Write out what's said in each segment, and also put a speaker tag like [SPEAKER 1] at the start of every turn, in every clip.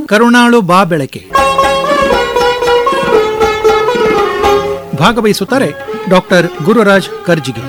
[SPEAKER 1] ಕರುಣಾಳು ಬಾ ಬೆಳಕೆ ಭಾಗವಹಿಸುತ್ತಾರೆ ಡಾಕ್ಟರ್ ಗುರುರಾಜ್ ಕರ್ಜಿಗೆ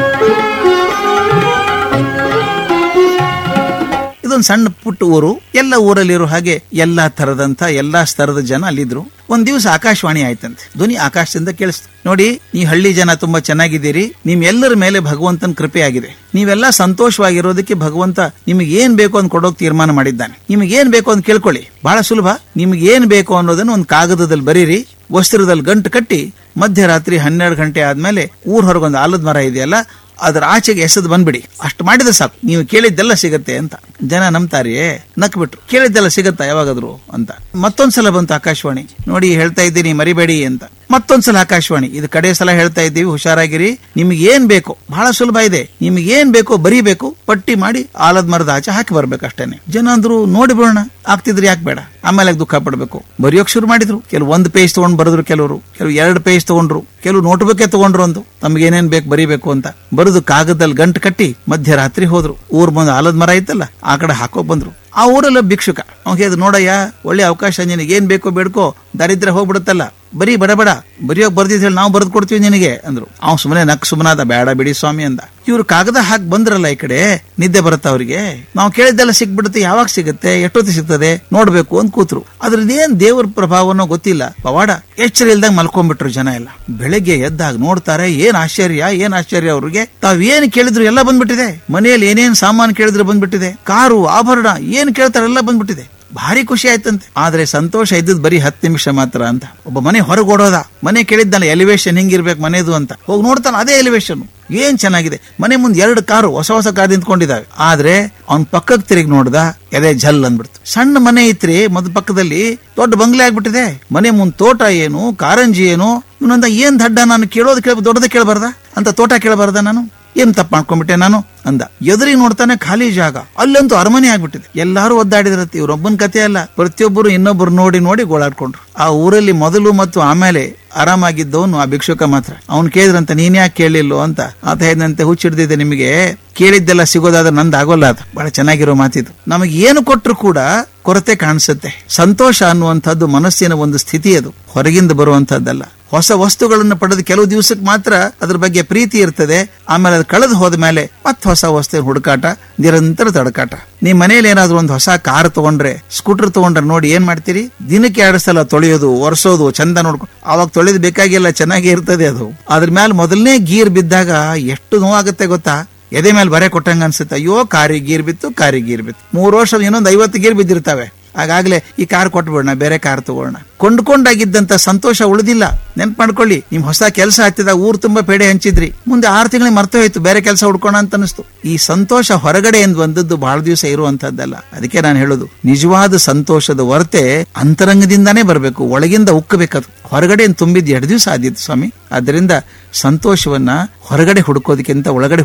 [SPEAKER 2] ಇದೊಂದು ಸಣ್ಣ ಪುಟ್ಟ ಊರು ಎಲ್ಲ ಊರಲ್ಲಿರೋ ಹಾಗೆ ಎಲ್ಲಾ ತರದಂತ ಎಲ್ಲಾ ಸ್ತರದ ಜನ ಅಲ್ಲಿದ್ರು ಒಂದ್ ದಿವಸ ಆಕಾಶವಾಣಿ ಆಯ್ತಂತೆ ಧ್ವನಿ ಆಕಾಶದಿಂದ ಕೇಳಿಸ್ತು ನೋಡಿ ಈ ಹಳ್ಳಿ ಜನ ತುಂಬಾ ಚೆನ್ನಾಗಿದ್ದೀರಿ ನಿಮ್ ಎಲ್ಲರ ಮೇಲೆ ಭಗವಂತನ ಕೃಪೆ ಆಗಿದೆ ನೀವೆಲ್ಲ ಸಂತೋಷವಾಗಿರೋದಕ್ಕೆ ಭಗವಂತ ನಿಮಗೆ ಏನ್ ಬೇಕು ಅಂತ ಕೊಡೋಕ್ ತೀರ್ಮಾನ ಮಾಡಿದ್ದಾನೆ ನಿಮಗೆ ಏನ್ ಬೇಕು ಅಂತ ಕೇಳ್ಕೊಳ್ಳಿ ಬಹಳ ಸುಲಭ ನಿಮ್ಗೆ ಏನ್ ಬೇಕು ಅನ್ನೋದನ್ನ ಒಂದು ಕಾಗದದಲ್ಲಿ ಬರೀರಿ ವಸ್ತ್ರದಲ್ಲಿ ಗಂಟು ಕಟ್ಟಿ ಮಧ್ಯರಾತ್ರಿ ಹನ್ನೆರಡು ಗಂಟೆ ಆದ್ಮೇಲೆ ಊರ್ ಹೊರಗೊಂದು ಆಲದ ಮರ ಇದೆಯಲ್ಲ ಅದ್ರ ಆಚೆಗೆ ಎಸೆದು ಬಂದ್ಬಿಡಿ ಅಷ್ಟು ಮಾಡಿದ್ರೆ ಸಾಕು ನೀವು ಕೇಳಿದ್ದೆಲ್ಲ ಸಿಗತ್ತೆ ಅಂತ ಜನ ನಂಬ್ತಾರಿಯೇ ನಕ್ ಬಿಟ್ರು ಕೇಳಿದ್ದೆಲ್ಲ ಸಿಗತ್ತಾ ಯಾವಾಗಾದ್ರು ಅಂತ ಮತ್ತೊಂದ್ಸಲ ಬಂತು ಆಕಾಶವಾಣಿ ನೋಡಿ ಹೇಳ್ತಾ ಇದ್ದೀನಿ ಮರಿಬೇಡಿ ಅಂತ ಮತ್ತೊಂದ್ಸಲ ಆಕಾಶವಾಣಿ ಇದು ಕಡೆ ಸಲ ಹೇಳ್ತಾ ಇದ್ದೀವಿ ಹುಷಾರಾಗಿರಿ ನಿಮ್ಗೆ ಏನ್ ಬೇಕು ಬಹಳ ಸುಲಭ ಇದೆ ನಿಮ್ಗೆ ಏನ್ ಬೇಕೋ ಬರೀಬೇಕು ಪಟ್ಟಿ ಮಾಡಿ ಆಲದ ಮರದ ಆಚೆ ಹಾಕಿ ಬರ್ಬೇಕು ಅಷ್ಟೇನೆ ಜನ ಅಂದ್ರು ನೋಡಿ ಬಿಡೋಣ ಆಗ್ತಿದ್ರೆ ಯಾಕೆ ಬೇಡ ಆಮೇಲೆ ಯಾಕ್ ದುಃಖ ಪಡ್ಬೇಕು ಬರೆಯೋಕ್ ಶುರು ಮಾಡಿದ್ರು ಕೆಲವು ಒಂದು ಪೇಜ್ ತಗೊಂಡ್ ಬರೆದ್ರು ಕೆಲವರು ಕೆಲವು ಎರಡು ಪೇಜ್ ತಗೊಂಡ್ರು ಕೆಲವು ನೋಟ್ ಬುಕ್ಕೇ ತಗೊಂಡ್ರು ಒಂದು ತಮ್ಗೆ ಏನೇನ್ ಬೇಕು ಬರೀಬೇಕು ಅಂತ ಬರೆದು ಕಾಗದಲ್ಲಿ ಗಂಟು ಕಟ್ಟಿ ಮಧ್ಯರಾತ್ರಿ ಹೋದ್ರು ಊರ್ ಬಂದು ಆಲದ ಮರ ಐತಲ್ಲ ಆ ಕಡೆ ಹಾಕೋಕ್ ಬಂದ್ರು ಆ ಊರಲ್ಲ ಭಿಕ್ಷುಕ ಅವ್ನು ಹೇಳಿದ್ ನೋಡಯ್ಯ ಒಳ್ಳೆ ಅವಕಾಶ ನಿನಗೆ ಏನ್ ಬೇಕೋ ಬೇಡ್ಕೋ ದಾರಿದ್ರ ಹೋಗ್ಬಿಡುತ್ತಲ್ಲ ಬರೀ ಬಡ ಬಡ ಬರೆಯೋಕ್ ಬರ್ದಿದ್ ಹೇಳಿ ನಾವು ಬರೆದು ಕೊಡ್ತೀವಿ ನಿನಗೆ ಅಂದ್ರು ಅವ್ನು ಸುಮ್ಮನೆ ನಕ್ ಸುಮ್ಮನಾದ ಬೇಡ ಬಿಡಿ ಸ್ವಾಮಿ ಅಂದ ಇವ್ರು ಕಾಗದ ಹಾಕಿ ಬಂದ್ರಲ್ಲ ಈ ಕಡೆ ನಿದ್ದೆ ಬರುತ್ತ ಅವ್ರಿಗೆ ನಾವು ಕೇಳಿದ್ದೆಲ್ಲ ಸಿಕ್ಬಿಡುತ್ತೆ ಯಾವಾಗ ಸಿಗುತ್ತೆ ಎಷ್ಟೊತ್ತಿ ಸಿಗ್ತದೆ ನೋಡ್ಬೇಕು ಅಂತ ಕೂತ್ರು ಅದ್ರದ್ದು ಏನ್ ದೇವ್ರ ಪ್ರಭಾವನೋ ಗೊತ್ತಿಲ್ಲ ಪವಾಡ ಎಚ್ಚರ ಇಲ್ದಂಗ್ ಮಲ್ಕೊಂಡ್ಬಿಟ್ರು ಜನ ಎಲ್ಲ ಬೆಳಗ್ಗೆ ಎದ್ದಾಗ ನೋಡ್ತಾರೆ ಏನ್ ಆಶ್ಚರ್ಯ ಏನ್ ಆಶ್ಚರ್ಯ ಅವ್ರಿಗೆ ತಾವ್ ಏನ್ ಕೇಳಿದ್ರು ಎಲ್ಲ ಬಂದ್ಬಿಟ್ಟಿದೆ ಮನೆಯಲ್ಲಿ ಏನೇನ್ ಸಾಮಾನು ಕೇಳಿದ್ರು ಬಂದ್ಬಿಟ್ಟಿದೆ ಕಾರು ಆಭರಣ ಏನ್ ಕೇಳ್ತಾರೆ ಎಲ್ಲ ಬಂದ್ಬಿಟ್ಟಿದೆ ಭಾರಿ ಖುಷಿ ಆಯ್ತಂತೆ ಆದ್ರೆ ಸಂತೋಷ ಇದ್ದದ್ ಬರೀ ಹತ್ತು ನಿಮಿಷ ಮಾತ್ರ ಅಂತ ಒಬ್ಬ ಮನೆ ಹೊರಗೆ ಓಡೋದ ಮನೆ ಕೇಳಿದ್ದಾನೆ ಎಲಿವೇಶನ್ ಹಿಂಗಿರ್ಬೇಕು ಮನೆದು ಅಂತ ಹೋಗಿ ನೋಡ್ತಾನೆ ಅದೇ ಎಲಿವೇಶನ್ ಏನ್ ಚೆನ್ನಾಗಿದೆ ಮನೆ ಮುಂದೆ ಎರಡು ಕಾರು ಹೊಸ ಹೊಸ ಕಾರ್ ನಿಂತ್ಕೊಂಡಿದ್ದಾವೆ ಆದ್ರೆ ಅವ್ನ್ ಪಕ್ಕಕ್ಕೆ ತಿರುಗಿ ನೋಡ್ದ ಎದೆ ಜಲ್ ಅಂದ್ಬಿಡ್ತು ಸಣ್ಣ ಮನೆ ಐತ್ರಿ ಮೊದ್ ಪಕ್ಕದಲ್ಲಿ ದೊಡ್ಡ ಬಂಗ್ಲೆ ಆಗ್ಬಿಟ್ಟಿದೆ ಮನೆ ಮುಂದ್ ತೋಟ ಏನು ಕಾರಂಜಿ ಏನು ಇವನಂದ ಏನ್ ದಡ್ಡ ನಾನು ಕೇಳೋದು ಕೇಳ ದೊಡ್ಡದ ಕೇಳಬಾರ್ದ ಅಂತ ತೋಟ ಕೇಳಬಾರ್ದ ನಾನು ಏನ್ ತಪ್ಪು ಮಾಡ್ಕೊಂಡ್ಬಿಟ್ಟೆ ನಾನು ಅಂದ ಎದುರಿಗೆ ನೋಡ್ತಾನೆ ಖಾಲಿ ಜಾಗ ಅಲ್ಲಂತೂ ಅರಮನೆ ಆಗ್ಬಿಟ್ಟಿದೆ ಎಲ್ಲಾರು ಒದ್ದಾಡಿದ್ರತ್ತೆ ಇವ್ರೊಬ್ಬನ ಕತೆ ಅಲ್ಲ ಪ್ರತಿಯೊಬ್ಬರು ಇನ್ನೊಬ್ಬರು ನೋಡಿ ನೋಡಿ ಗೋಳಾಡ್ಕೊಂಡ್ರು ಆ ಊರಲ್ಲಿ ಮೊದಲು ಮತ್ತು ಆಮೇಲೆ ಆರಾಮಾಗಿದ್ದವನು ಆ ಭಿಕ್ಷುಕ ಮಾತ್ರ ಅವ್ನು ಕೇಳಿದ್ರಂತ ನೀನ್ ಯಾಕೆ ಕೇಳಿಲ್ಲೋ ಅಂತ ಆತ ಹೇಳಿದಂತೆ ಹುಚ್ಚಿಡ್ದಿದೆ ನಿಮಗೆ ಕೇಳಿದ್ದೆಲ್ಲ ಸಿಗೋದಾದ್ರೆ ನಂದು ಆಗೋಲ್ಲ ಅದು ಬಹಳ ಚೆನ್ನಾಗಿರೋ ಮಾತಿದು ನಮಗೆ ಏನು ಕೊಟ್ಟರು ಕೂಡ ಕೊರತೆ ಕಾಣಿಸುತ್ತೆ ಸಂತೋಷ ಅನ್ನುವಂಥದ್ದು ಮನಸ್ಸಿನ ಒಂದು ಸ್ಥಿತಿ ಅದು ಹೊರಗಿಂದ ಬರುವಂತದ್ದಲ್ಲ ಹೊಸ ವಸ್ತುಗಳನ್ನು ಪಡೆದು ಕೆಲವು ದಿವಸಕ್ಕೆ ಮಾತ್ರ ಅದ್ರ ಬಗ್ಗೆ ಪ್ರೀತಿ ಇರ್ತದೆ ಆಮೇಲೆ ಅದು ಕಳೆದು ಹೋದ ಮೇಲೆ ಮತ್ತೆ ಹೊಸ ವಸ್ತು ಹುಡುಕಾಟ ನಿರಂತರ ತಡಕಾಟ ನಿಮ್ ಮನೇಲಿ ಏನಾದ್ರು ಒಂದು ಹೊಸ ಕಾರ್ ತಗೊಂಡ್ರೆ ಸ್ಕೂಟರ್ ತಗೊಂಡ್ರೆ ನೋಡಿ ಏನ್ ಮಾಡ್ತೀರಿ ದಿನಕ್ಕೆ ಎರಡು ಸಲ ತೊಳೆಯೋದು ಒರೆಸೋದು ಚಂದ ನೋಡ್ಕೊಂಡು ಅವಾಗ ತೊಳೆದು ಬೇಕಾಗಿಲ್ಲ ಚೆನ್ನಾಗಿ ಇರ್ತದೆ ಅದು ಅದ್ರ ಮೇಲೆ ಮೊದಲನೇ ಗೀರ್ ಬಿದ್ದಾಗ ಎಷ್ಟು ನೋವಾಗುತ್ತೆ ಗೊತ್ತಾ ಎದೆ ಮೇಲೆ ಬರೆ ಕೊಟ್ಟಂಗ ಅನ್ಸುತ್ತೆ ಅಯ್ಯೋ ಕಾರಿ ಗೀರ್ ಬಿತ್ತು ಕಾರಿ ಗೀರ್ ಬಿತ್ತು ಮೂರು ವರ್ಷ ಇನ್ನೊಂದು ಐವತ್ತು ಗೀರ್ ಬಿದ್ದಿರ್ತವೆ ಆಗಾಗ್ಲೇ ಈ ಕಾರ್ ಕೊಟ್ಬಿಡೋಣ ಬೇರೆ ಕಾರ್ ತಗೋಣ ಕೊಂಡ್ಕೊಂಡಾಗಿದ್ದಂತ ಸಂತೋಷ ಉಳಿದಿಲ್ಲ ನೆನ್ಪು ಮಾಡ್ಕೊಳ್ಳಿ ನಿಮ್ ಹೊಸ ಕೆಲಸ ಹತ್ತಿದಾಗ ಊರ್ ತುಂಬಾ ಪೇಡೆ ಹಂಚಿದ್ರಿ ಮುಂದೆ ಆರು ತಿಂಗಳಿಗೆ ಮರ್ತು ಹೋಯ್ತು ಬೇರೆ ಕೆಲಸ ಹುಡ್ಕೋಣ ಅಂತ ಅನಿಸ್ತು ಈ ಸಂತೋಷ ಹೊರಗಡೆ ಎಂದು ಬಂದದ್ದು ಬಹಳ ದಿವಸ ಇರುವಂತದ್ದಲ್ಲ ಅದಕ್ಕೆ ನಾನು ಹೇಳೋದು ನಿಜವಾದ ಸಂತೋಷದ ಹೊರತೆ ಅಂತರಂಗದಿಂದಾನೇ ಬರಬೇಕು ಒಳಗಿಂದ ಉಕ್ಕಬೇಕದು ಹೊರಗಡೆ ತುಂಬಿದ್ದು ಎರಡು ದಿವಸ ಆದಿತ್ತು ಸ್ವಾಮಿ ಆದ್ರಿಂದ ಸಂತೋಷವನ್ನ ಹೊರಗಡೆ ಹುಡುಕೋದಕ್ಕಿಂತ ಒಳಗಡೆ